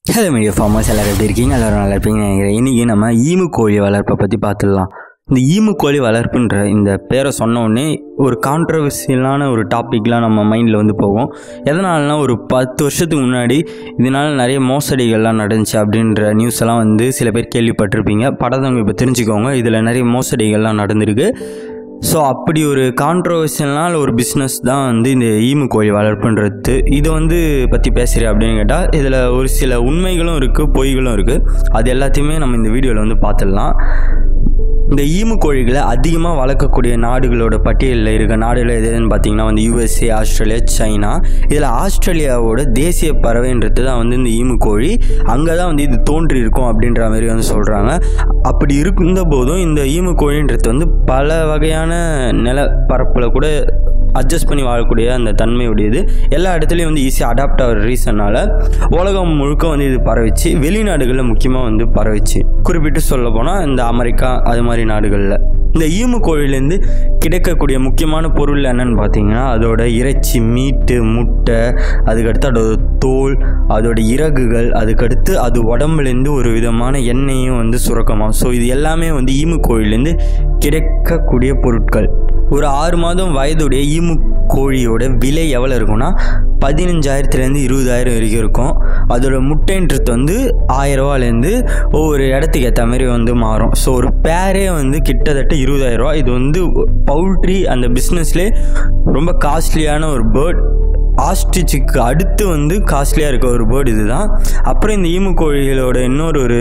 hello media farmers எல்லோரும் எப்படி இருக்கீங்க எல்லோரும் நல்லா இருப்பீங்கன்னு நினைக்கிறேன் இன்றைக்கி நம்ம ஈமு கோழி வளர்ப்பை பற்றி பார்த்துடலாம் இந்த ஈமு கோழி வளர்ப்புன்ற இந்த பேரை சொன்ன உடனே ஒரு கான்ட்ரவர்சியலான ஒரு டாப்பிக்லாம் நம்ம மைண்டில் வந்து போகும் எதனாலனா ஒரு பத்து வருஷத்துக்கு முன்னாடி இதனால் நிறைய மோசடிகள்லாம் நடந்துச்சு அப்படின்ற நியூஸ் எல்லாம் வந்து சில பேர் கேள்விப்பட்டிருப்பீங்க படத்தவங்க இப்போ தெரிஞ்சுக்கோங்க இதில் நிறைய மோசடிகள்லாம் நடந்திருக்கு ஸோ அப்படி ஒரு கான்ட்ரவர்சியல்னால் ஒரு பிஸ்னஸ் தான் வந்து இந்த ஈமு கோழி வளர்ப்புன்றது இதை வந்து பற்றி பேசுகிறேன் அப்படின்னு கேட்டால் இதில் ஒரு சில உண்மைகளும் இருக்குது பொய்களும் இருக்குது அது எல்லாத்தையுமே நம்ம இந்த வீடியோவில் வந்து பார்த்துடலாம் இந்த ஈமு கோழிகளை அதிகமாக வளர்க்கக்கூடிய நாடுகளோட பட்டியலில் இருக்க நாடுகள் எதுன்னு பார்த்தீங்கன்னா வந்து யூஎஸ்ஏ ஆஸ்திரேலியா சைனா இதில் ஆஸ்திரேலியாவோட தேசிய பறவைன்றது தான் வந்து இந்த ஈமு கோழி அங்கே தான் வந்து இது தோன்றி இருக்கும் அப்படின்ற மாதிரி வந்து சொல்கிறாங்க அப்படி இருந்த போதும் இந்த ஈமு கோழின்றது வந்து பல வகையான நிலப்பரப்பில் கூட அட்ஜஸ்ட் பண்ணி வாழக்கூடிய அந்த தன்மையுடையது எல்லா இடத்துலையும் வந்து ஈஸியாக அடாப்ட் ஆகிற ரீசனால் உலகம் முழுக்க வந்து இது பரவிச்சு வெளிநாடுகளில் முக்கியமாக வந்து பரவிச்சு குறிப்பிட்டு சொல்ல போனால் இந்த அமெரிக்கா அது மாதிரி நாடுகளில் இந்த ஈமு கோழிலேருந்து கிடைக்கக்கூடிய முக்கியமான பொருள் என்னன்னு பார்த்தீங்கன்னா அதோட இறைச்சி மீட்டு முட்டை அதுக்கடுத்து அதோட தோல் அதோட இறகுகள் அதுக்கடுத்து அது உடம்புலேருந்து ஒரு விதமான எண்ணெயும் வந்து சுரக்கமாக ஸோ இது எல்லாமே வந்து ஈமு கோழிலேருந்து கிடைக்கக்கூடிய பொருட்கள் ஒரு ஆறு மாதம் வயதுடைய ஈமு கோழியோட விலை எவ்வளோ இருக்கும்னா பதினஞ்சாயிரத்துலேருந்து இருபதாயிரம் வரைக்கும் இருக்கும் அதோட முட்டைன்றது வந்து ஆயிரரூவாலேருந்து ஒவ்வொரு இடத்துக்கு ஏற்ற மாதிரி வந்து மாறும் ஸோ ஒரு பேரே வந்து கிட்டத்தட்ட இருபதாயிரரூவா இது வந்து பவுல்ட்ரி அந்த பிஸ்னஸ்லேயே ரொம்ப காஸ்ட்லியான ஒரு பேர்ட் ஆஸ்ட்ரிச்சுக்கு அடுத்து வந்து காஸ்ட்லியாக இருக்க ஒரு பேர்டு இதுதான் அப்புறம் இந்த ஈமு கோழிகளோட இன்னொரு ஒரு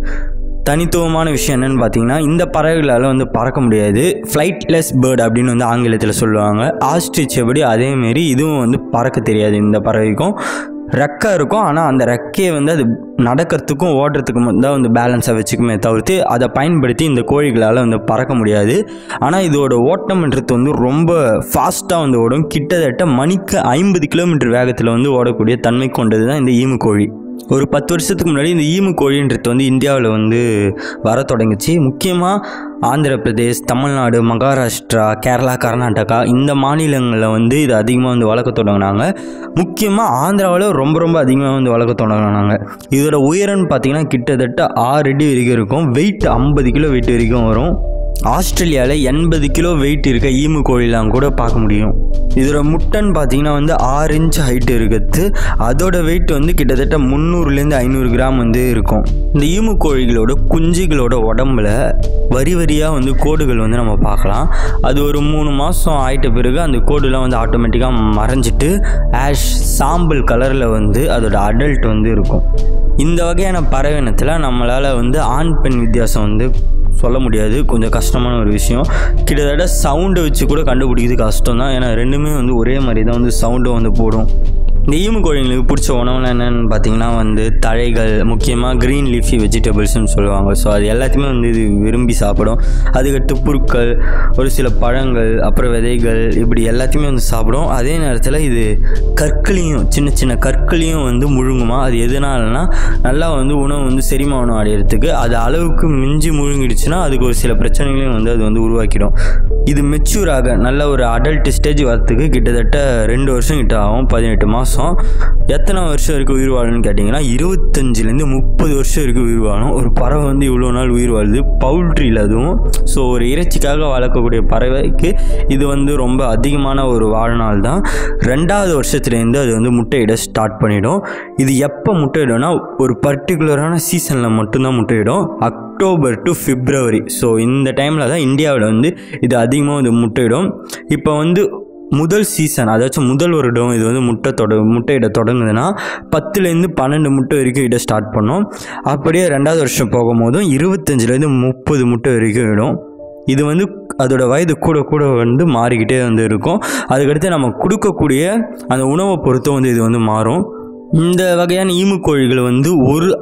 தனித்துவமான விஷயம் என்னென்னு பார்த்தீங்கன்னா இந்த பறவைகளால் வந்து பறக்க முடியாது ஃப்ளைட்லெஸ் பேர்டு அப்படின்னு வந்து ஆங்கிலத்தில் சொல்லுவாங்க ஆஸ்ட்ரிச் எப்படி அதேமாரி இதுவும் வந்து பறக்க தெரியாது இந்த பறவைக்கும் ரெக்கை இருக்கும் ஆனால் அந்த ரெக்கையை வந்து அது நடக்கிறதுக்கும் ஓடுறதுக்கும் தான் வந்து பேலன்ஸாக வச்சுக்குமே தவிர்த்து அதை பயன்படுத்தி இந்த கோழிகளால் வந்து பறக்க முடியாது ஆனால் இதோட ஓட்டம்ன்றது வந்து ரொம்ப ஃபாஸ்ட்டாக வந்து ஓடும் கிட்டத்தட்ட மணிக்கு ஐம்பது கிலோமீட்டர் வேகத்தில் வந்து ஓடக்கூடிய தன்மை கொண்டது தான் இந்த ஈமு கோழி ஒரு பத்து வருஷத்துக்கு முன்னாடி இந்த ஈமு கோழின்றது வந்து இந்தியாவில் வந்து வர தொடங்குச்சு முக்கியமாக ஆந்திர பிரதேஷ் தமிழ்நாடு மகாராஷ்டிரா கேரளா கர்நாடகா இந்த மாநிலங்களில் வந்து இது அதிகமாக வந்து வளர்க்க தொடங்கினாங்க முக்கியமாக ஆந்திராவில் ரொம்ப ரொம்ப அதிகமாக வந்து வளர்க்க தொடங்கினாங்க இதோட உயரம்னு பார்த்தீங்கன்னா கிட்டத்தட்ட ஆறு அடி வரைக்கும் இருக்கும் வெயிட் ஐம்பது கிலோ வெயிட் வரைக்கும் வரும் ஆஸ்திரேலியாவில் எண்பது கிலோ வெயிட் இருக்க ஈமு கோழிலாம் கூட பார்க்க முடியும் இதோட முட்டைன்னு பார்த்தீங்கன்னா வந்து ஆறு இன்ச் ஹைட் இருக்குது அதோட வெயிட் வந்து கிட்டத்தட்ட முந்நூறுலேருந்து ஐநூறு கிராம் வந்து இருக்கும் இந்த ஈமு கோழிகளோட குஞ்சுகளோட உடம்புல வரி வரியாக வந்து கோடுகள் வந்து நம்ம பார்க்கலாம் அது ஒரு மூணு மாதம் ஆயிட்ட பிறகு அந்த கோடுலாம் வந்து ஆட்டோமேட்டிக்காக மறைஞ்சிட்டு ஆஷ் சாம்பல் கலரில் வந்து அதோட அடல்ட் வந்து இருக்கும் இந்த வகையான பறவைனத்தில் நம்மளால் வந்து ஆண் பெண் வித்தியாசம் வந்து சொல்ல முடியாது கொஞ்சம் கஷ்டமான ஒரு விஷயம் கிட்டத்தட்ட சவுண்டை வச்சு கூட கண்டுபிடிக்கிறது கஷ்டம் தான் ஏன்னா ரெண்டுமே வந்து ஒரே மாதிரி தான் வந்து சவுண்டும் வந்து போடும் இந்த ஈமு கோழிங்களுக்கு பிடிச்ச உணவுலாம் என்னென்னு பார்த்தீங்கன்னா வந்து தழைகள் முக்கியமாக க்ரீன் லீஃபி வெஜிடபிள்ஸ்னு சொல்லுவாங்க ஸோ அது எல்லாத்தையுமே வந்து இது விரும்பி சாப்பிடும் அதுக்கடுத்து புற்கள் ஒரு சில பழங்கள் அப்புறம் விதைகள் இப்படி எல்லாத்தையுமே வந்து சாப்பிடும் அதே நேரத்தில் இது கற்களையும் சின்ன சின்ன கற்களையும் வந்து முழுங்குமா அது எதனாலனா நல்லா வந்து உணவு வந்து செரிமானம் அடையிறதுக்கு அது அளவுக்கு மிஞ்சி முழுங்கிடுச்சுன்னா அதுக்கு ஒரு சில பிரச்சனைகளையும் வந்து அது வந்து உருவாக்கிடும் இது மெச்சூராக நல்ல ஒரு அடல்ட் ஸ்டேஜ் வரத்துக்கு கிட்டத்தட்ட ரெண்டு வருஷம் கிட்ட ஆகும் பதினெட்டு மாதம் எத்தனை வருஷம் வரைக்கும் உயிர் வாழணும்னு கேட்டிங்கன்னா இருபத்தஞ்சிலேருந்து முப்பது வருஷம் வரைக்கும் உயிர் வாழும் ஒரு பறவை வந்து இவ்வளோ நாள் உயிர் வாழுது பவுல்ட்ரியில் அதுவும் ஸோ ஒரு இறைச்சிக்காக வளர்க்கக்கூடிய பறவைக்கு இது வந்து ரொம்ப அதிகமான ஒரு வாழ்நாள் தான் ரெண்டாவது வருஷத்துலேருந்து அது வந்து முட்டையிட ஸ்டார்ட் பண்ணிடும் இது எப்போ முட்டையிடும்னா ஒரு பர்டிகுலரான சீசனில் மட்டும்தான் முட்டையிடும் அக்டோபர் டு பிப்ரவரி ஸோ இந்த டைமில் தான் இந்தியாவில் வந்து இது அதிகமாக வந்து முட்டையிடும் இப்போ வந்து முதல் சீசன் அதாச்சும் முதல் வருடம் இது வந்து முட்டை தொட முட்டையிட தொடங்குதுன்னா பத்துலேருந்து பன்னெண்டு முட்டை வரைக்கும் இட ஸ்டார்ட் பண்ணோம் அப்படியே ரெண்டாவது வருஷம் போகும்போதும் இருபத்தஞ்சிலேருந்து முப்பது முட்டை வரைக்கும் இடும் இது வந்து அதோட வயது கூட கூட வந்து மாறிக்கிட்டே வந்து இருக்கும் அதுக்கடுத்து நம்ம கொடுக்கக்கூடிய அந்த உணவை பொறுத்தும் வந்து இது வந்து மாறும் இந்த வகையான ஈமு கோழிகள் வந்து ஒரு ஆண்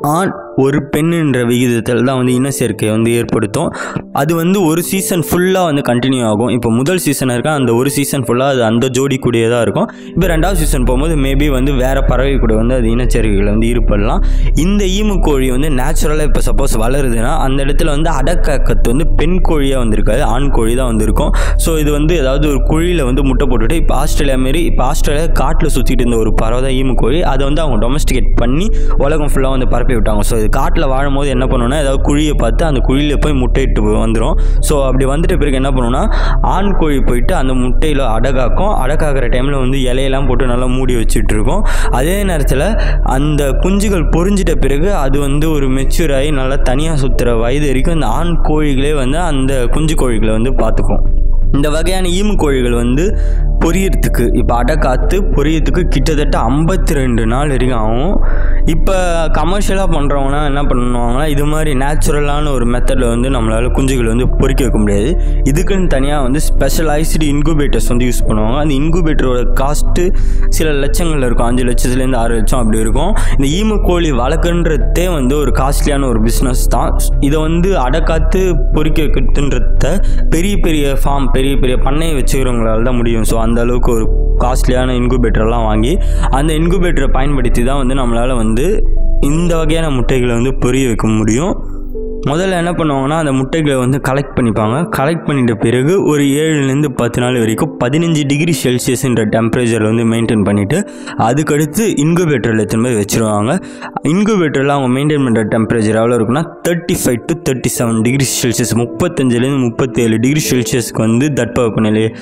ஒரு பெண்ணுன்ற விகிதத்தில் தான் வந்து இனச்சேர்க்கை வந்து ஏற்படுத்தும் அது வந்து ஒரு சீசன் ஃபுல்லாக வந்து கண்டினியூ ஆகும் இப்போ முதல் சீசன் இருக்கா அந்த ஒரு சீசன் ஃபுல்லாக அது அந்த ஜோடி கூடியே தான் இருக்கும் இப்போ ரெண்டாவது சீசன் போகும்போது மேபி வந்து வேறு பறவை கூட வந்து அது இனச்சேர்க்கைகளை வந்து ஈடுபடலாம் இந்த ஈமு கோழி வந்து நேச்சுரலாக இப்போ சப்போஸ் வளருதுன்னா அந்த இடத்துல வந்து அடக்காக்கத்து வந்து பெண் கோழியாக வந்திருக்காது ஆண் கோழி தான் வந்திருக்கும் ஸோ இது வந்து ஏதாவது ஒரு குழியில் வந்து முட்டை போட்டுட்டு இப்போ ஆஸ்திரேலியா மாரி இப்போ ஆஸ்திரேலியா காட்டில் சுற்றிட்டு இருந்த ஒரு பறவை தான் ஈமு கோழி அதை வந்து அவங்க டொமஸ்டிகேட் பண்ணி உலகம் ஃபுல்லாக வந்து பரப்பி விட்டாங்க ஸோ இது காட்டில் வாழும்போது என்ன பண்ணுன்னா ஏதாவது குழியை பார்த்து அந்த குழியில் போய் முட்டையிட்டு வந்துடும் ஸோ அப்படி வந்துட்ட பிறகு என்ன பண்ணுன்னா ஆண் கோழி போயிட்டு அந்த முட்டையில் அடகாக்கும் அடகாக்கிற டைமில் வந்து இலையெல்லாம் போட்டு நல்லா மூடி வச்சுட்டு இருக்கும் அதே நேரத்தில் அந்த குஞ்சுகள் பொரிஞ்சிட்ட பிறகு அது வந்து ஒரு மெச்சூர் ஆகி நல்லா தனியாக சுற்றுற வயது வரைக்கும் இந்த ஆண் கோழிகளே வந்து அந்த குஞ்சு கோழிகளை வந்து பார்த்துக்கும் இந்த வகையான ஈமு கோழிகள் வந்து பொரியறதுக்கு இப்போ அடை காத்து பொரியறதுக்கு கிட்டத்தட்ட ஐம்பத்தி ரெண்டு நாள் வரைக்கும் ஆகும் இப்போ கமர்ஷியலாக பண்ணுறவங்களாம் என்ன பண்ணுவாங்கன்னா இது மாதிரி நேச்சுரலான ஒரு மெத்தடில் வந்து நம்மளால் குஞ்சுகள் வந்து பொறிக்க வைக்க முடியாது இதுக்குன்னு தனியாக வந்து ஸ்பெஷலைஸ்டு இன்குபேட்டர்ஸ் வந்து யூஸ் பண்ணுவாங்க அந்த இன்குபேட்டரோட காஸ்ட்டு சில லட்சங்கள் இருக்கும் அஞ்சு லட்சத்துலேருந்து ஆறு லட்சம் அப்படி இருக்கும் இந்த ஈமு கோழி வளர்க்குன்றதே வந்து ஒரு காஸ்ட்லியான ஒரு பிஸ்னஸ் தான் இதை வந்து அடை காத்து பொறிக்க வைக்கிறதுன்றத பெரிய பெரிய ஃபார்ம் பெரிய பெரிய பண்ணையை வச்சுக்கிறவங்களால தான் முடியும் ஸோ அந்த அளவுக்கு ஒரு காஸ்ட்லியான இன்குபேட்டர்லாம் வாங்கி அந்த இன்குபேட்டரை பயன்படுத்தி தான் வந்து நம்மளால் வந்து இந்த வகையான முட்டைகளை வந்து பொரிய வைக்க முடியும் முதல்ல என்ன பண்ணுவாங்கன்னா அந்த முட்டைகளை வந்து கலெக்ட் பண்ணிப்பாங்க கலெக்ட் பண்ணிட்ட பிறகு ஒரு ஏழுலேருந்து பத்து நாள் வரைக்கும் பதினஞ்சு டிகிரி செல்சியஸ்ன்ற டெம்பரேச்சரில் வந்து மெயின்டைன் பண்ணிவிட்டு அதுக்கடுத்து இன்குபேட்டரில் எடுத்துன்னு போய் வச்சுருவாங்க இன்குபேட்டரில் அவங்க மெயின்டைன் பண்ணுற டெம்பரேச்சர் எவ்வளோ இருக்குன்னா thirty five to thirty seven degree Celsius முப்பத்தஞ்சுலேருந்து முப்பத்தேழு டிகிரி செல்சியஸ்க்கு வந்து தட்பவெப்பநிலையை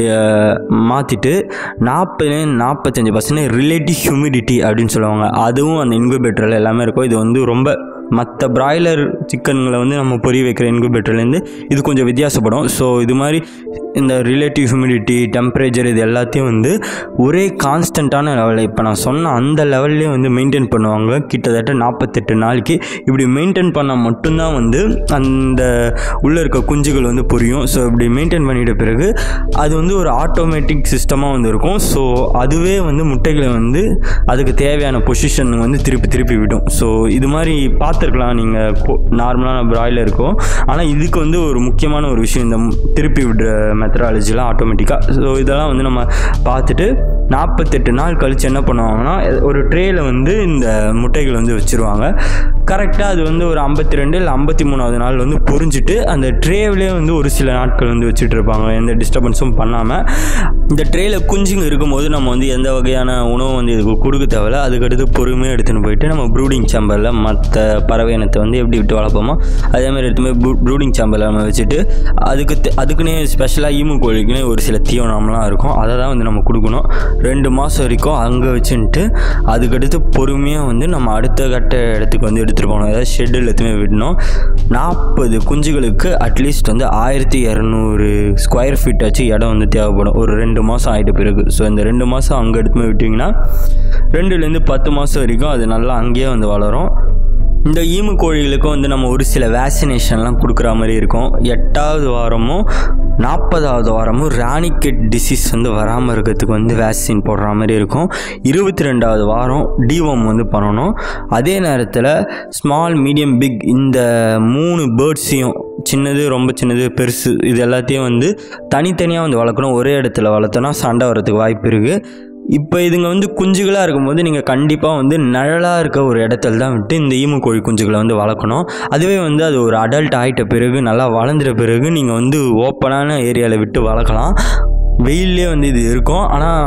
மாற்றிட்டு நாற்பதுலேருந்து நாற்பத்தஞ்சு பர்சன்ட் ரிலேட்டிவ் ஹியூமிடிட்டி அப்படின்னு சொல்லுவாங்க அதுவும் அந்த இன்குபேட்டரில் எல்லாமே இருக்கும் இது வந்து ரொம்ப மற்ற பிராய்லர் சிக்கன்களை வந்து நம்ம பொரிய வைக்கிற இன்குபேட்டர்லேருந்து இது கொஞ்சம் வித்தியாசப்படும் ஸோ இது மாதிரி இந்த ரிலேட்டிவ் ஹியூமிடிட்டி டெம்பரேச்சர் இது எல்லாத்தையும் வந்து ஒரே கான்ஸ்டண்ட்டான லெவலில் இப்போ நான் சொன்ன அந்த லெவல்லே வந்து மெயின்டைன் பண்ணுவாங்க கிட்டத்தட்ட நாற்பத்தெட்டு நாளைக்கு இப்படி மெயின்டைன் பண்ணால் மட்டும்தான் வந்து அந்த உள்ளே இருக்க குஞ்சுகள் வந்து புரியும் ஸோ இப்படி மெயின்டைன் பண்ணிட்ட பிறகு அது வந்து ஒரு ஆட்டோமேட்டிக் சிஸ்டமாக வந்து இருக்கும் ஸோ அதுவே வந்து முட்டைகளை வந்து அதுக்கு தேவையான பொசிஷன் வந்து திருப்பி திருப்பி விடும் ஸோ இது மாதிரி பார்த்துருக்கலாம் நீங்கள் நார்மலான பிராய்லருக்கும் ஆனால் இதுக்கு வந்து ஒரு முக்கியமான ஒரு விஷயம் இந்த திருப்பி விடுற மெத்தடாலஜிலாம் ஆட்டோமேட்டிக்காக ஸோ இதெல்லாம் வந்து நம்ம பார்த்துட்டு நாற்பத்தெட்டு நாள் கழித்து என்ன பண்ணுவாங்கன்னா ஒரு ட்ரேயில் வந்து இந்த முட்டைகள் வந்து வச்சுருவாங்க கரெக்டாக அது வந்து ஒரு ஐம்பத்தி ரெண்டு இல்லை ஐம்பத்தி மூணாவது நாள் வந்து புரிஞ்சுட்டு அந்த ட்ரேவிலே வந்து ஒரு சில நாட்கள் வந்து வச்சுட்டு இருப்பாங்க எந்த டிஸ்டர்பன்ஸும் பண்ணாமல் இந்த ட்ரேயில் குஞ்சுங்க இருக்கும்போது நம்ம வந்து எந்த வகையான உணவு வந்து இதுக்கு கொடுக்க தேவையில்ல அதுக்கடுத்து பொறுமையாக எடுத்துன்னு போயிட்டு நம்ம ப்ரூடிங் சேம்பரில் மற்ற பறவை இனத்தை வந்து எப்படி விட்டு வளர்ப்போமோ அதேமாதிரி எடுத்து போய் ப்ரூடிங் சேம்பரில் நம்ம வச்சுட்டு அதுக்கு தே- அதுக்குன்னே ஸ்பெஷலாக ஈமு கோழிக்குன்னே ஒரு சில தீவனம்லாம் இருக்கும் அதை தான் வந்து நம்ம கொடுக்கணும் ரெண்டு மாதம் வரைக்கும் அங்கே வச்சுன்ட்டு அதுக்கடுத்து பொறுமையாக வந்து நம்ம அடுத்த கட்ட இடத்துக்கு வந்து எடுத்துகிட்டு போகணும் அதாவது ஷெட்டில் எதுவுமே விடணும் நாற்பது குஞ்சுகளுக்கு அட்லீஸ்ட் வந்து ஆயிரத்தி இரநூறு ஸ்கொயர் ஃபீட் ஆச்சு இடம் வந்து தேவைப்படும் ஒரு ரெண்டு மாதம் ஆகிட்ட பிறகு ஸோ இந்த ரெண்டு மாதம் அங்கே எடுத்து போய் விட்டிங்கன்னா ரெண்டுலேருந்து பத்து மாதம் வரைக்கும் அது நல்லா அங்கேயே வந்து வளரும் இந்த ஈமு கோழிகளுக்கும் வந்து நம்ம ஒரு சில வேக்சினேஷன்லாம் கொடுக்குற மாதிரி இருக்கும் எட்டாவது வாரமும் நாற்பதாவது வாரமும் ராணிக்கெட் டிசீஸ் வந்து வராமல் இருக்கிறதுக்கு வந்து வேக்சின் போடுற மாதிரி இருக்கும் இருபத்தி ரெண்டாவது வாரம் டிவோம் வந்து பண்ணணும் அதே நேரத்தில் ஸ்மால் மீடியம் பிக் இந்த மூணு பேர்ட்ஸையும் சின்னது ரொம்ப சின்னது பெருசு இது எல்லாத்தையும் வந்து தனித்தனியாக வந்து வளர்க்கணும் ஒரே இடத்துல வளர்த்தோன்னா சண்டை வரதுக்கு வாய்ப்பு இருக்குது இப்போ இதுங்க வந்து குஞ்சுகளாக இருக்கும்போது நீங்கள் கண்டிப்பாக வந்து நிழலாக இருக்க ஒரு இடத்துல தான் விட்டு இந்த ஈமு கோழி குஞ்சுகளை வந்து வளர்க்கணும் அதுவே வந்து அது ஒரு அடல்ட் ஆகிட்ட பிறகு நல்லா வளர்ந்துட்ட பிறகு நீங்கள் வந்து ஓப்பனான ஏரியாவில் விட்டு வளர்க்கலாம் வெயிலே வந்து இது இருக்கும் ஆனால்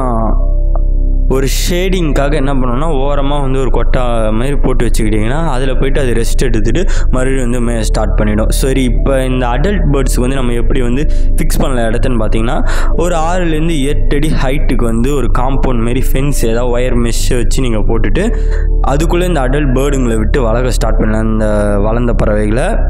ஒரு ஷேடிங்க்காக என்ன பண்ணணும்னா ஓரமாக வந்து ஒரு கொட்டா மாதிரி போட்டு வச்சுக்கிட்டிங்கன்னா அதில் போயிட்டு அது ரெஸ்ட் எடுத்துகிட்டு மறுபடியும் வந்து மே ஸ்டார்ட் பண்ணிடும் சரி இப்போ இந்த அடல்ட் பேர்ட்ஸுக்கு வந்து நம்ம எப்படி வந்து ஃபிக்ஸ் பண்ணல இடத்துன்னு பார்த்தீங்கன்னா ஒரு ஆறுலேருந்து எட்டு அடி ஹைட்டுக்கு வந்து ஒரு காம்பவுண்ட் மாரி ஃபென்ஸ் ஏதாவது ஒயர் மெஷ்ஷை வச்சு நீங்கள் போட்டுட்டு அதுக்குள்ளே இந்த அடல்ட் பேர்டுங்களை விட்டு வளர்க்க ஸ்டார்ட் பண்ணலாம் இந்த வளர்ந்த பறவைகளை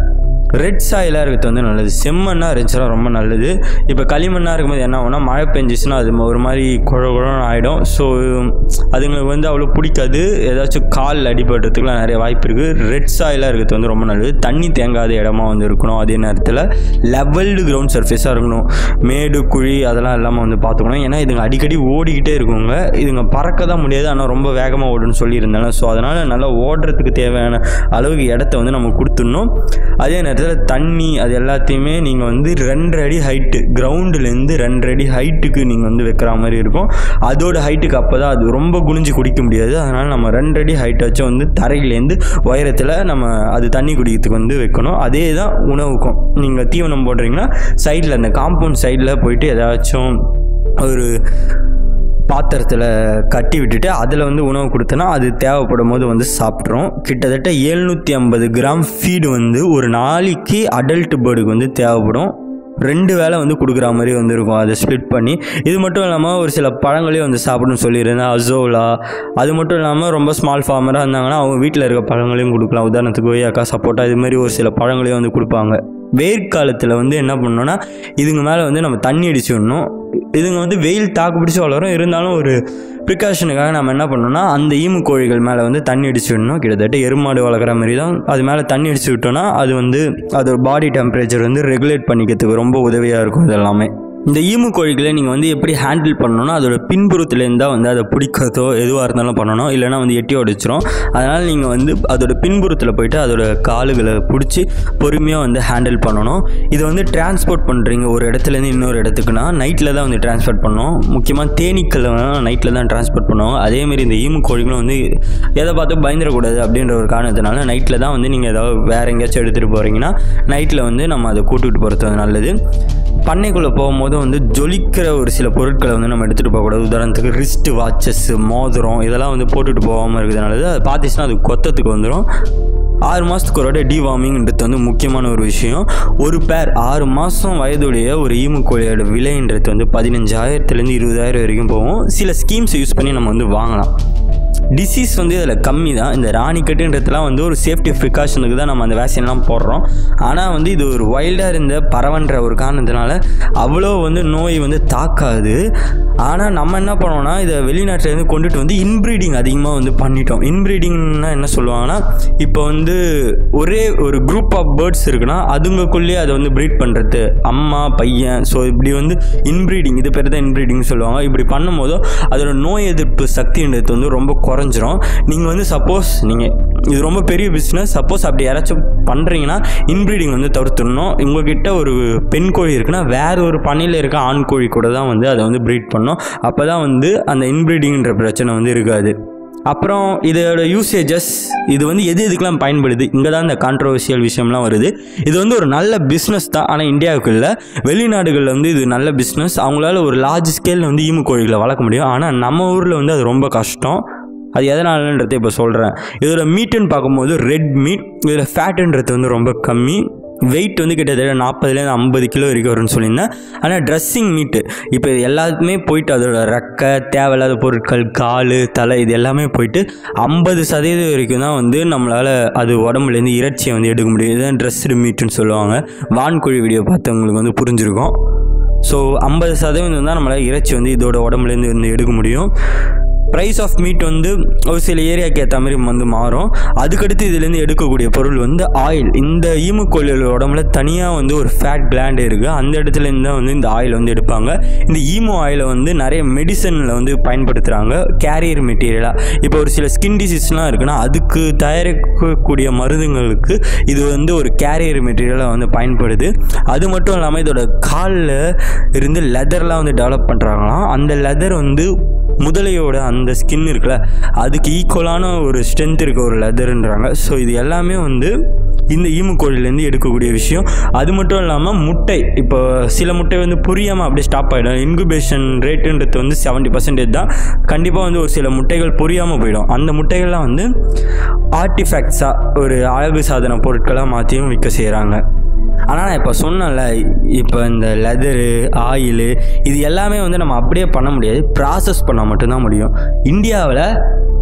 ரெட் சாயிலாக இருக்கிறது வந்து நல்லது செம்மண்ணாக இருந்துச்சுன்னா ரொம்ப நல்லது இப்போ களிமண்ணாக இருக்கும்போது என்ன ஆகும்னா மழை பெஞ்சிச்சுன்னா அது ஒரு மாதிரி குழ குழன்னு ஆகிடும் ஸோ அதுங்களுக்கு வந்து அவ்வளோ பிடிக்காது ஏதாச்சும் கால் அடிபடுறதுக்குலாம் நிறைய வாய்ப்பு இருக்குது ரெட் சாயிலாக இருக்கிறது வந்து ரொம்ப நல்லது தண்ணி தேங்காத இடமா வந்து இருக்கணும் அதே நேரத்தில் லெவல்டு கிரவுண்ட் சர்ஃபேஸாக இருக்கணும் மேடு குழி அதெல்லாம் இல்லாமல் வந்து பார்த்துக்கணும் ஏன்னா இதுங்க அடிக்கடி ஓடிக்கிட்டே இருக்குங்க இதுங்க பறக்க தான் முடியாது ஆனால் ரொம்ப வேகமாக ஓடுன்னு சொல்லியிருந்தாங்க ஸோ அதனால் நல்லா ஓடுறதுக்கு தேவையான அளவுக்கு இடத்த வந்து நம்ம கொடுத்துடணும் அதே நேரத்தில் தண்ணி அது எல்லாத்தையுமே நீங்கள் வந்து ரெண்டரை அடி ஹைட்டு கிரவுண்டுலேருந்து ரெண்டரை அடி ஹைட்டுக்கு நீங்கள் வந்து வைக்கிற மாதிரி இருக்கும் அதோட ஹைட்டுக்கு அப்போ தான் அது ரொம்ப குனிஞ்சு குடிக்க முடியாது அதனால் நம்ம ரெண்டு அடி ஹைட்டாச்சும் வந்து தரையிலேருந்து உயரத்தில் நம்ம அது தண்ணி குடிக்கிறதுக்கு வந்து வைக்கணும் அதே தான் உணவுக்கும் நீங்கள் தீவனம் போடுறீங்கன்னா சைடில் அந்த காம்பவுண்ட் சைடில் போயிட்டு ஏதாச்சும் ஒரு பாத்திரத்தில் கட்டி விட்டுட்டு அதில் வந்து உணவு கொடுத்தனா அது தேவைப்படும் போது வந்து சாப்பிட்றோம் கிட்டத்தட்ட எழுநூற்றி ஐம்பது கிராம் ஃபீடு வந்து ஒரு நாளைக்கு அடல்ட் பேர்டுக்கு வந்து தேவைப்படும் ரெண்டு வேளை வந்து கொடுக்குற மாதிரி வந்து இருக்கும் அதை ஸ்ப்ளிட் பண்ணி இது மட்டும் இல்லாமல் ஒரு சில பழங்களையும் வந்து சாப்பிடணும்னு சொல்லியிருந்தேன் அசோலா அது மட்டும் இல்லாமல் ரொம்ப ஸ்மால் ஃபார்மராக இருந்தாங்கன்னா அவங்க வீட்டில் இருக்க பழங்களையும் கொடுக்கலாம் உதாரணத்துக்கு கொய்யாக்கா சப்போட்டா இது மாதிரி ஒரு சில பழங்களையும் வந்து கொடுப்பாங்க வெயிற்காலத்தில் வந்து என்ன பண்ணோன்னா இதுங்க மேலே வந்து நம்ம தண்ணி அடிச்சு விடணும் இதுங்க வந்து வெயில் தாக்கு பிடிச்சி வளரும் இருந்தாலும் ஒரு ப்ரிகாஷனுக்காக நம்ம என்ன பண்ணோம்னா அந்த ஈமு கோழிகள் மேலே வந்து தண்ணி அடிச்சு விடணும் கிட்டத்தட்ட எருமாடு வளர்க்குற மாதிரி தான் அது மேலே தண்ணி அடிச்சு விட்டோன்னா அது வந்து அதோட பாடி டெம்பரேச்சர் வந்து ரெகுலேட் பண்ணிக்கிறதுக்கு ரொம்ப உதவியாக இருக்கும் இதெல்லாமே இந்த ஈமு கோழிகளை நீங்கள் வந்து எப்படி ஹேண்டில் பண்ணணும்னா அதோட பின்புறத்துலேருந்து தான் வந்து அதை பிடிக்கிறதோ எதுவாக இருந்தாலும் பண்ணணும் இல்லைனா வந்து எட்டி உடைச்சிரும் அதனால் நீங்கள் வந்து அதோட பின்புறத்தில் போயிட்டு அதோட காலுகளை பிடிச்சி பொறுமையாக வந்து ஹேண்டில் பண்ணணும் இதை வந்து டிரான்ஸ்போர்ட் பண்ணுறீங்க ஒரு இடத்துலேருந்து இன்னொரு இடத்துக்குனா நைட்டில் தான் வந்து டிரான்ஸ்போர்ட் பண்ணணும் முக்கியமாக தேனீக்களை நைட்டில் தான் டிரான்ஸ்போர்ட் பண்ணுவாங்க அதேமாரி இந்த ஈமு கோழிகளும் வந்து எதை பார்த்து பயந்துடக்கூடாது அப்படின்ற ஒரு காரணத்தினால நைட்டில் தான் வந்து நீங்கள் ஏதாவது வேறு எங்கேயாச்சும் எடுத்துகிட்டு போகிறீங்கன்னா நைட்டில் வந்து நம்ம அதை கூட்டுகிட்டு போகிறது வந்து நல்லது பண்ணைக்குள்ளே போகும்போது வந்து ஜொலிக்கிற ஒரு சில பொருட்களை வந்து நம்ம எடுத்துகிட்டு போகக்கூடாது உதாரணத்துக்கு ரிஸ்ட் வாட்சஸ் மோதிரம் இதெல்லாம் வந்து போட்டுட்டு போகாமல் இருக்குது நல்லது அதை பார்த்துச்சுன்னா அது கொத்தத்துக்கு வந்துடும் ஆறு மாதத்துக்கு ஒரு டிவார்மிங்ன்றது வந்து முக்கியமான ஒரு விஷயம் ஒரு பேர் ஆறு மாதம் வயதுடைய ஒரு ஈமு கோழியோட விலைன்றது வந்து பதினஞ்சாயிரத்துலேருந்து இருபதாயிரம் வரைக்கும் போகும் சில ஸ்கீம்ஸ் யூஸ் பண்ணி நம்ம வந்து வாங்கலாம் டிசீஸ் வந்து இதில் கம்மி தான் இந்த ராணிக்கட்டுன்றதுலாம் வந்து ஒரு சேஃப்டி ப்ரிகாஷனுக்கு தான் நம்ம அந்த வேக்சின்லாம் போடுறோம் ஆனால் வந்து இது ஒரு வைல்டாக இருந்த பறவைன்ற ஒரு காரணத்தினால அவ்வளோ வந்து நோய் வந்து தாக்காது ஆனால் நம்ம என்ன பண்ணோம்னா இதை வெளிநாட்டிலேருந்து கொண்டுட்டு வந்து இன்ப்ரீடிங் அதிகமாக வந்து பண்ணிட்டோம் இன்ப்ரீடிங்னா என்ன சொல்லுவாங்கன்னா இப்போ வந்து ஒரே ஒரு குரூப் ஆஃப் பேர்ட்ஸ் இருக்குன்னா அதுங்கக்குள்ளேயே அதை வந்து ப்ரீட் பண்ணுறது அம்மா பையன் ஸோ இப்படி வந்து இன்ப்ரீடிங் இது பேர் தான் இன்ப்ரீடிங் சொல்லுவாங்க இப்படி பண்ணும்போது அதோட நோய் எதிர்ப்பு சக்தின்றது வந்து ரொம்ப குறைஞ்சிரும் நீங்கள் வந்து சப்போஸ் நீங்கள் இது ரொம்ப பெரிய பிஸ்னஸ் சப்போஸ் அப்படி யாராச்சும் பண்ணுறீங்கன்னா இன்ப்ரீடிங் வந்து தவிர்த்துடணும் உங்ககிட்ட ஒரு பெண் கோழி இருக்குன்னா வேற ஒரு பண்ணையில் இருக்க ஆண் கோழி கூட தான் வந்து அதை வந்து ப்ரீட் பண்ணணும் அப்போ தான் வந்து அந்த இன்ப்ரீடிங்ன்ற பிரச்சனை வந்து இருக்காது அப்புறம் இதோட யூசேஜஸ் இது வந்து எது எதுக்கெல்லாம் பயன்படுது இங்கே தான் இந்த கான்ட்ரவர்சியல் விஷயம்லாம் வருது இது வந்து ஒரு நல்ல பிஸ்னஸ் தான் ஆனால் இந்தியாவுக்கு இல்லை வெளிநாடுகளில் வந்து இது நல்ல பிஸ்னஸ் அவங்களால ஒரு லார்ஜ் ஸ்கேலில் வந்து ஈமு கோழிகளை வளர்க்க முடியும் ஆனால் நம்ம ஊரில் வந்து அது ரொம்ப கஷ்டம் அது எதனாலன்றதை இப்போ சொல்கிறேன் இதோட மீட்டுன்னு பார்க்கும்போது ரெட் மீட் இதில் ஃபேட்டுன்றது வந்து ரொம்ப கம்மி வெயிட் வந்து கிட்டத்தட்ட நாற்பதுலேருந்து ஐம்பது கிலோ வரைக்கும் வரும்னு சொல்லியிருந்தேன் ஆனால் ட்ரெஸ்ஸிங் மீட்டு இப்போ இது எல்லாத்துமே போயிட்டு அதோட ரெக்கை தேவையில்லாத பொருட்கள் கால் தலை இது எல்லாமே போயிட்டு ஐம்பது சதவீதம் வரைக்கும் தான் வந்து நம்மளால் அது உடம்புலேருந்து இறைச்சியை வந்து எடுக்க முடியும் இதுதான் ட்ரெஸ்டு மீட்டுன்னு சொல்லுவாங்க வான்கோழி வீடியோ பார்த்தவங்களுக்கு வந்து புரிஞ்சிருக்கும் ஸோ ஐம்பது சதவீதம் தான் நம்மளால் இறைச்சி வந்து இதோட உடம்புலேருந்து வந்து எடுக்க முடியும் ப்ரைஸ் ஆஃப் மீட் வந்து ஒரு சில ஏரியாவுக்கு ஏற்ற மாதிரி வந்து மாறும் அதுக்கடுத்து இதுலேருந்து எடுக்கக்கூடிய பொருள் வந்து ஆயில் இந்த ஈமுக்கோழியோட உடம்புல தனியாக வந்து ஒரு ஃபேட் கிளாண்ட் இருக்குது அந்த இடத்துல இருந்து தான் வந்து இந்த ஆயில் வந்து எடுப்பாங்க இந்த ஈமோ ஆயிலை வந்து நிறைய மெடிசனில் வந்து பயன்படுத்துகிறாங்க கேரியர் மெட்டீரியலாக இப்போ ஒரு சில ஸ்கின் டிசீஸ்லாம் இருக்குன்னா அதுக்கு தயாரிக்கக்கூடிய மருந்துங்களுக்கு இது வந்து ஒரு கேரியர் மெட்டீரியலாக வந்து பயன்படுது அது மட்டும் இல்லாமல் இதோட காலில் இருந்து லெதர்லாம் வந்து டெவலப் பண்ணுறாங்களாம் அந்த லெதர் வந்து முதலையோட அந்த ஸ்கின் இருக்குல்ல அதுக்கு ஈக்குவலான ஒரு ஸ்ட்ரென்த் இருக்க ஒரு லெதர்ன்றாங்க ஸோ இது எல்லாமே வந்து இந்த ஈமு கோழிலேருந்து எடுக்கக்கூடிய விஷயம் அது மட்டும் இல்லாமல் முட்டை இப்போ சில முட்டை வந்து புரியாமல் அப்படியே ஸ்டாப் ஆகிடும் இன்குபேஷன் ரேட்டுன்றது வந்து செவன்ட்டி பர்சன்டேஜ் தான் கண்டிப்பாக வந்து ஒரு சில முட்டைகள் புரியாமல் போயிடும் அந்த முட்டைகள்லாம் வந்து ஆர்டிஃபேக்ட்ஸாக ஒரு அழகு சாதன பொருட்களாக மாற்றியும் விற்க செய்கிறாங்க ஆனால் நான் இப்போ சொன்னேன்ல இப்போ இந்த லெதரு ஆயிலு இது எல்லாமே வந்து நம்ம அப்படியே பண்ண முடியாது ப்ராசஸ் பண்ண மட்டும்தான் முடியும் இந்தியாவில்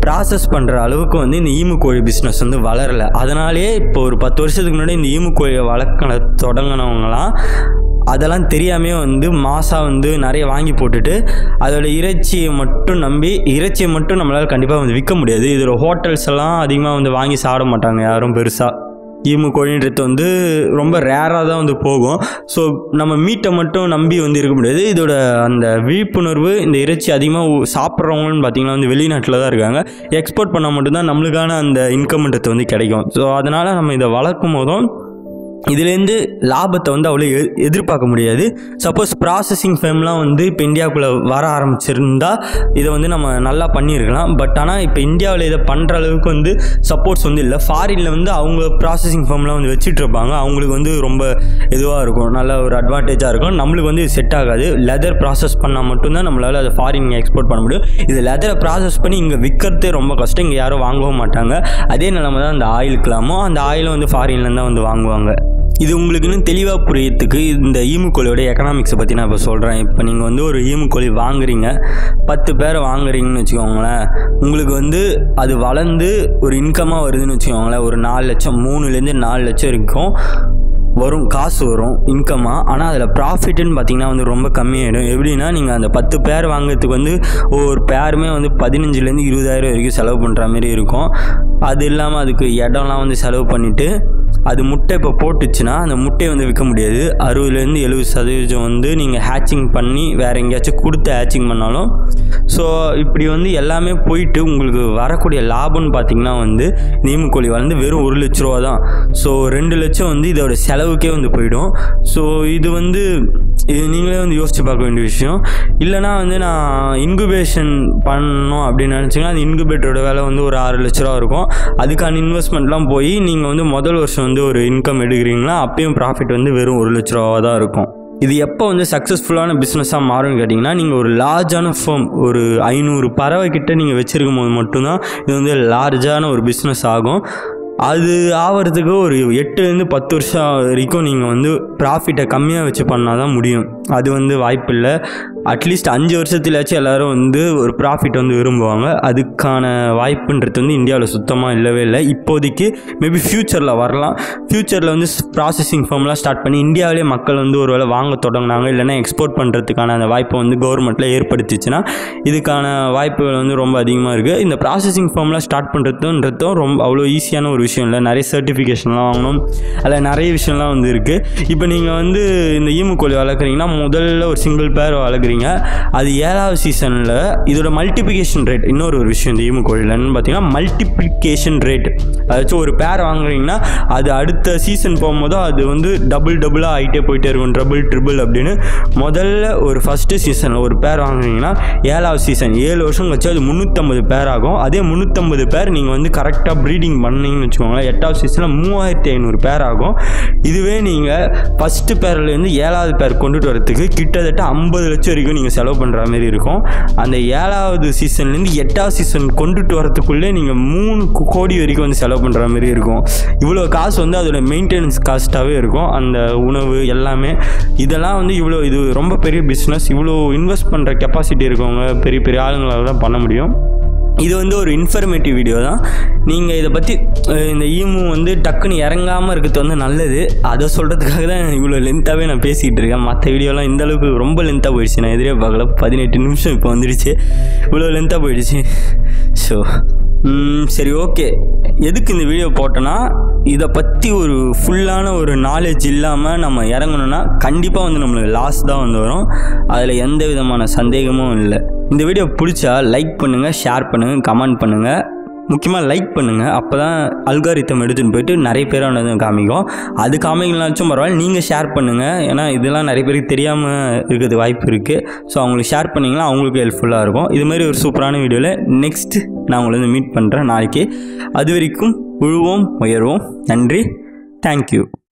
ப்ராசஸ் பண்ணுற அளவுக்கு வந்து இந்த ஈமு கோழி பிஸ்னஸ் வந்து வளரலை அதனாலே இப்போ ஒரு பத்து வருஷத்துக்கு முன்னாடி இந்த ஈமு கோழியை வளர்க்க தொடங்கினவங்களாம் அதெல்லாம் தெரியாமே வந்து மாசா வந்து நிறைய வாங்கி போட்டுட்டு அதோட இறைச்சியை மட்டும் நம்பி இறைச்சியை மட்டும் நம்மளால் கண்டிப்பாக வந்து விற்க முடியாது இதில் ஹோட்டல்ஸ் எல்லாம் அதிகமாக வந்து வாங்கி சாப்பிட மாட்டாங்க யாரும் பெருசாக ஈமு கோழின்றது வந்து ரொம்ப ரேராக தான் வந்து போகும் ஸோ நம்ம மீட்டை மட்டும் நம்பி வந்து இருக்க முடியாது இதோட அந்த விழிப்புணர்வு இந்த இறைச்சி அதிகமாக சாப்பிட்றவங்கன்னு பார்த்தீங்கன்னா வந்து வெளிநாட்டில் தான் இருக்காங்க எக்ஸ்போர்ட் பண்ணால் மட்டும்தான் நம்மளுக்கான அந்த இன்கம்ன்றது வந்து கிடைக்கும் ஸோ அதனால் நம்ம இதை வளர்க்கும் போதும் இதுலேருந்து லாபத்தை வந்து அவ்வளோ எ- எதிர்பார்க்க முடியாது சப்போஸ் ப்ராசஸிங் ஃபேம்லாம் வந்து இப்போ இந்தியாவுக்குள்ளே வர ஆரம்பிச்சிருந்தா இதை வந்து நம்ம நல்லா பண்ணியிருக்கலாம் பட் ஆனால் இப்போ இந்தியாவில் இதை பண்ணுற அளவுக்கு வந்து சப்போர்ட்ஸ் வந்து இல்லை ஃபாரினில் வந்து அவங்க ப்ராசஸிங் ஃபேம்லாம் வந்து வச்சுட்டு இருப்பாங்க அவங்களுக்கு வந்து ரொம்ப இதுவாக இருக்கும் நல்ல ஒரு அட்வான்டேஜாக இருக்கும் நம்மளுக்கு வந்து செட் ஆகாது லெதர் ப்ராசஸ் பண்ணால் மட்டும்தான் நம்மளால் அதை ஃபாரின் எக்ஸ்போர்ட் பண்ண முடியும் இது லெதரை ப்ராசஸ் பண்ணி இங்கே விற்கிறதே ரொம்ப கஷ்டம் இங்கே யாரும் வாங்கவும் மாட்டாங்க அதே நிலமை தான் அந்த ஆயிலுக்கெல்லாமோ அந்த ஆயிலும் வந்து ஃபாரின்லேருந்து தான் வந்து வாங்குவாங்க இது உங்களுக்கு இன்னும் தெளிவாக புரியறதுக்கு இந்த ஈமுக்கோழியோட எக்கனாமிக்ஸை பற்றி நான் இப்போ சொல்கிறேன் இப்போ நீங்கள் வந்து ஒரு ஈமுக்கோழி வாங்குறீங்க பத்து பேரை வாங்குறீங்கன்னு வச்சுக்கோங்களேன் உங்களுக்கு வந்து அது வளர்ந்து ஒரு இன்கமாக வருதுன்னு வச்சுக்கோங்களேன் ஒரு நாலு லட்சம் மூணுலேருந்து நாலு லட்சம் வரைக்கும் வரும் காசு வரும் இன்கமாக ஆனால் அதில் ப்ராஃபிட்டுன்னு பார்த்தீங்கன்னா வந்து ரொம்ப கம்மியாயிடும் எப்படின்னா நீங்கள் அந்த பத்து பேர் வாங்குறதுக்கு வந்து ஒவ்வொரு பேருமே வந்து பதினஞ்சுலேருந்து இருபதாயிரம் வரைக்கும் செலவு பண்ணுற மாதிரி இருக்கும் அது இல்லாமல் அதுக்கு இடம்லாம் வந்து செலவு பண்ணிவிட்டு அது முட்டை இப்போ போட்டுச்சுன்னா அந்த முட்டையை வந்து விற்க முடியாது அறுபதுலேருந்து எழுபது சதவீதம் வந்து நீங்கள் ஹேச்சிங் பண்ணி வேறு எங்கேயாச்சும் கொடுத்து ஹேச்சிங் பண்ணாலும் ஸோ இப்படி வந்து எல்லாமே போயிட்டு உங்களுக்கு வரக்கூடிய லாபம்னு பார்த்தீங்கன்னா வந்து நீமுக்கோழி வளர்ந்து வெறும் ஒரு லட்ச ரூபா தான் ஸோ ரெண்டு லட்சம் வந்து இதோட செலவுக்கே வந்து போயிடும் ஸோ இது வந்து இது நீங்களே வந்து யோசிச்சு பார்க்க வேண்டிய விஷயம் இல்லைனா வந்து நான் இன்குபேஷன் பண்ணணும் அப்படின்னு நினச்சிங்கன்னா அந்த இன்குபேட்டரோட விலை வந்து ஒரு ஆறு லட்ச ரூபா இருக்கும் அதுக்கான இன்வெஸ்ட்மெண்ட்லாம் போய் நீங்கள் வந்து முதல் வருஷம் வந்து ஒரு இன்கம் எடுக்கிறீங்களா அப்பயும் ப்ராஃபிட் வந்து வெறும் ஒரு லட்ச ரூபா தான் இருக்கும் இது எப்போ வந்து சக்ஸஸ்ஃபுல்லான பிஸ்னஸாக மாறும்னு கேட்டிங்கன்னா நீங்கள் ஒரு லார்ஜான ஃபேம் ஒரு ஐநூறு பறவை கிட்ட நீங்கள் வச்சுருக்கும் போது மட்டும்தான் இது வந்து லார்ஜான ஒரு பிஸ்னஸ் ஆகும் அது ஆகிறதுக்கு ஒரு எட்டுலேருந்து பத்து வருஷம் வரைக்கும் நீங்கள் வந்து ப்ராஃபிட்டை கம்மியாக வச்சு பண்ணால் தான் முடியும் அது வந்து வாய்ப்பில்லை அட்லீஸ்ட் அஞ்சு வருஷத்துலாச்சும் எல்லோரும் வந்து ஒரு ப்ராஃபிட் வந்து விரும்புவாங்க அதுக்கான வாய்ப்புன்றது வந்து இந்தியாவில் சுத்தமாக இல்லவே இல்லை இப்போதைக்கு மேபி ஃப்யூச்சரில் வரலாம் ஃப்யூச்சரில் வந்து ப்ராசஸிங் ஃபார்ம்லாம் ஸ்டார்ட் பண்ணி இந்தியாவிலே மக்கள் வந்து ஒரு வேளை வாங்க தொடங்கினாங்க இல்லைன்னா எக்ஸ்போர்ட் பண்ணுறதுக்கான அந்த வாய்ப்பை வந்து கவர்மெண்ட்டில் ஏற்படுத்திச்சுன்னா இதுக்கான வாய்ப்புகள் வந்து ரொம்ப அதிகமாக இருக்குது இந்த ப்ராசஸிங் ஃபார்ம்லாம் ஸ்டார்ட் பண்ணுறதுன்றதும் ரொம்ப அவ்வளோ ஈஸியான ஒரு விஷயம் இல்லை நிறைய சர்டிஃபிகேஷன்லாம் வாங்கணும் அதில் நிறைய விஷயம்லாம் வந்து இருக்குது இப்போ நீங்கள் வந்து இந்த ஈமுக்கோழி வளர்க்குறீங்கன்னா முதல்ல ஒரு சிங்கிள் பேர் வளர்க்குறீங்க அது ஏழாவது சீசனில் இதோட மல்டிப்ளிகேஷன் ரேட் இன்னொரு ஒரு விஷயம் இந்த ஈமுக்கோழிலன்னு பார்த்தீங்கன்னா மல்டிப்ளிகேஷன் ரேட் அதாச்சும் ஒரு பேர் வாங்குறீங்கன்னா அது அடுத்த சீசன் போகும்போது அது வந்து டபுள் டபுளாக ஆகிட்டே போயிட்டே இருக்கும் ட்ரிபிள் ட்ரிபிள் அப்படின்னு முதல்ல ஒரு ஃபஸ்ட்டு சீசன் ஒரு பேர் வாங்குறீங்கன்னா ஏழாவது சீசன் ஏழு வருஷம் கழிச்சு அது முந்நூற்றம்பது பேர் ஆகும் அதே முந்நூற்றம்பது பேர் நீங்கள் வந்து கரெக்டாக ப்ரீடிங் பண்ணீங்கன்னு வச்சுக்கோங்களேன் எட்டாவது சீசனில் மூவாயிரத்தி ஐநூறு பேர் ஆகும் இதுவே நீங்கள் ஃபஸ்ட்டு பேர்லேருந்து ஏழாவது பேர் கொண்டுட்டு வரதுக்கு கிட்டத்தட்ட ஐம்பது லட்சம் வரைக்கும் நீங்கள் செலவு பண்ணுற மாதிரி இருக்கும் அந்த ஏழாவது சீசன்லேருந்து எட்டாவது சீசன் கொண்டுட்டு வரதுக்குள்ளே நீங்கள் மூணு கோ- கோடி வரைக்கும் வந்து செலவு பண்ணுற மாதிரி இருக்கும் இவ்வளோ காசு வந்து அதோட மெயின்டெனன்ஸ் காஸ்ட்டாகவே இருக்கும் அந்த உணவு எல்லாமே இதெல்லாம் வந்து இவ்வளோ இது ரொம்ப பெரிய பிஸ்னஸ் இவ்வளோ இன்வெஸ்ட் பண்ணுற கெப்பாசிட்டி இருக்கவங்க பெரிய பெரிய ஆளுங்களால தான் பண்ண முடியும் இது வந்து ஒரு இன்ஃபர்மேட்டிவ் வீடியோ தான் நீங்கள் இதை பற்றி அஹ், இந்த ஈமு வந்து டக்குன்னு இறங்காமல் இருக்கிறது வந்து நல்லது அதை சொல்கிறதுக்காக தான் இவ்வளோ லென்த்தாகவே நான் பேசிகிட்டு இருக்கேன் மற்ற வீடியோலாம் இந்த அளவுக்கு ரொம்ப லென்த்தாக போயிடுச்சு நான் எதிரே பார்க்கல பதினெட்டு நிமிஷம் இப்போ வந்துடுச்சு இவ்வளோ லென்த்தாக போயிடுச்சு ஸோ சரி ஓகே எதுக்கு இந்த வீடியோ போட்டேன்னா இதை பற்றி ஒரு ஃபுல்லான ஒரு நாலேஜ் இல்லாமல் நம்ம இறங்கணும்னா கண்டிப்பாக வந்து நம்மளுக்கு லாஸ் தான் வந்து வரும் அதில் எந்த விதமான சந்தேகமும் இல்லை இந்த வீடியோ பிடிச்சா லைக் பண்ணுங்கள் ஷேர் பண்ணுங்கள் கமெண்ட் பண்ணுங்கள் முக்கியமாக லைக் பண்ணுங்கள் அப்போ தான் அல்காரித்தம் எடுத்துன்னு போயிட்டு நிறைய பேர் வந்து காமிக்கும் அது காமிக்கலாச்சும் பரவாயில்ல நீங்கள் ஷேர் பண்ணுங்கள் ஏன்னா இதெல்லாம் நிறைய பேருக்கு தெரியாமல் இருக்கிறது வாய்ப்பு இருக்குது ஸோ அவங்களுக்கு ஷேர் பண்ணிங்கன்னா அவங்களுக்கு ஹெல்ப்ஃபுல்லாக இருக்கும் இது மாதிரி ஒரு சூப்பரான வீடியோவில் நெக்ஸ்ட் நான் உங்களை வந்து மீட் பண்ணுறேன் நாளைக்கு அது வரைக்கும் உழுவோம் உயர்வோம் நன்றி தேங்க்யூ